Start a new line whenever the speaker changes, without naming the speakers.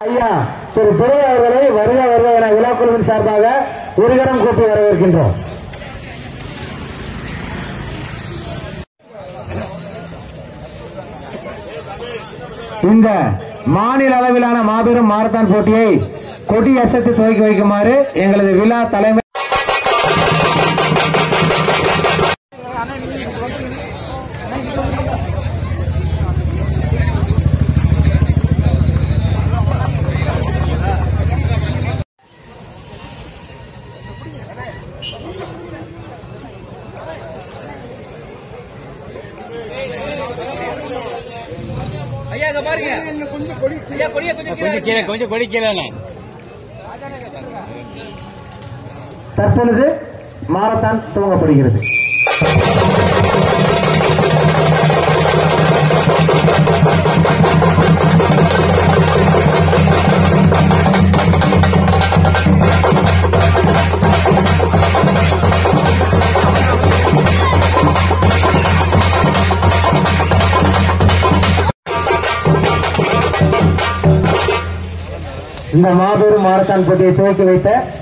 ஐயா திரு துரை அவர்களை வருக வருக என விழாக்குழுவின் சார்பாக இருகரம் கூப்பி வரவேற்கின்றோம் இந்த மாநில அளவிலான மாபெரும் மாரத்தான் போட்டியை கொடி அசத்து துவக்கி வைக்குமாறு எங்களது விழா தலைமை
ஐயா இங்க பாருங்க ஐயா கொடிய கொஞ்சம் கீழே
கொஞ்சம் கீழே கொஞ்சம் கொடி கீழே
தற்பொழுது மாரத்தான் துவங்கப்படுகிறது இந்த மாபெரும் மாரத்தான் போட்டியை துவக்கி வைத்த